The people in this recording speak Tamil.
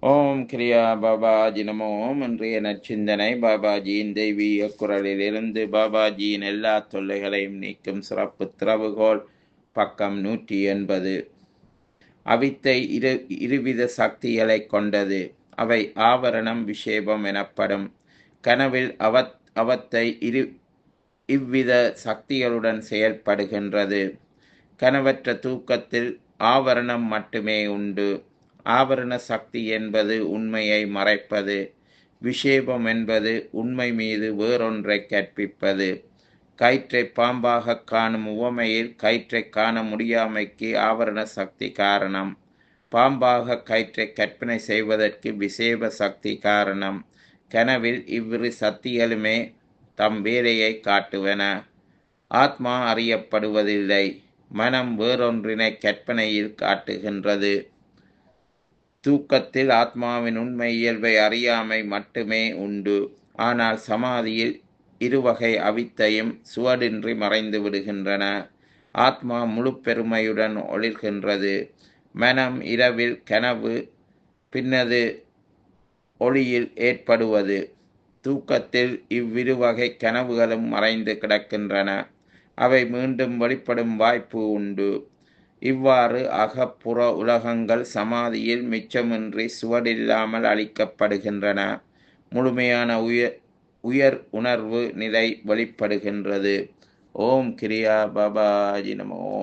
ஓம் கிரியா பாபாஜி நமோ ஓம் இன்றைய நற்சிந்தனை பாபாஜியின் தெய்வீக குரலிலிருந்து பாபாஜியின் எல்லா தொல்லைகளையும் நீக்கும் சிறப்பு திறவுகோல் பக்கம் நூற்றி எண்பது அவித்தை இரு இருவித சக்திகளை கொண்டது அவை ஆவரணம் விஷேபம் எனப்படும் கனவில் அவத் அவத்தை இரு இவ்வித சக்திகளுடன் செயல்படுகின்றது கனவற்ற தூக்கத்தில் ஆவரணம் மட்டுமே உண்டு ஆவரண சக்தி என்பது உண்மையை மறைப்பது விஷேபம் என்பது உண்மை மீது வேறொன்றை கற்பிப்பது கயிற்றை பாம்பாக காணும் உவமையில் கயிற்றை காண முடியாமைக்கு ஆவரண சக்தி காரணம் பாம்பாக கயிற்றை கற்பனை செய்வதற்கு விசேப சக்தி காரணம் கனவில் இவ்விரு சக்திகளுமே தம் வேலையை காட்டுவன ஆத்மா அறியப்படுவதில்லை மனம் வேறொன்றினை கற்பனையில் காட்டுகின்றது தூக்கத்தில் ஆத்மாவின் உண்மை இயல்பை அறியாமை மட்டுமே உண்டு ஆனால் சமாதியில் இருவகை அவித்தையும் சுவடின்றி மறைந்து விடுகின்றன ஆத்மா முழு பெருமையுடன் ஒளிர்கின்றது மனம் இரவில் கனவு பின்னது ஒளியில் ஏற்படுவது தூக்கத்தில் இவ்விருவகை கனவுகளும் மறைந்து கிடக்கின்றன அவை மீண்டும் வெளிப்படும் வாய்ப்பு உண்டு இவ்வாறு அகப்புற உலகங்கள் சமாதியில் மிச்சமின்றி சுவடில்லாமல் அளிக்கப்படுகின்றன முழுமையான உயர் உயர் உணர்வு நிலை வெளிப்படுகின்றது ஓம் கிரியா பாபாஜி நமோ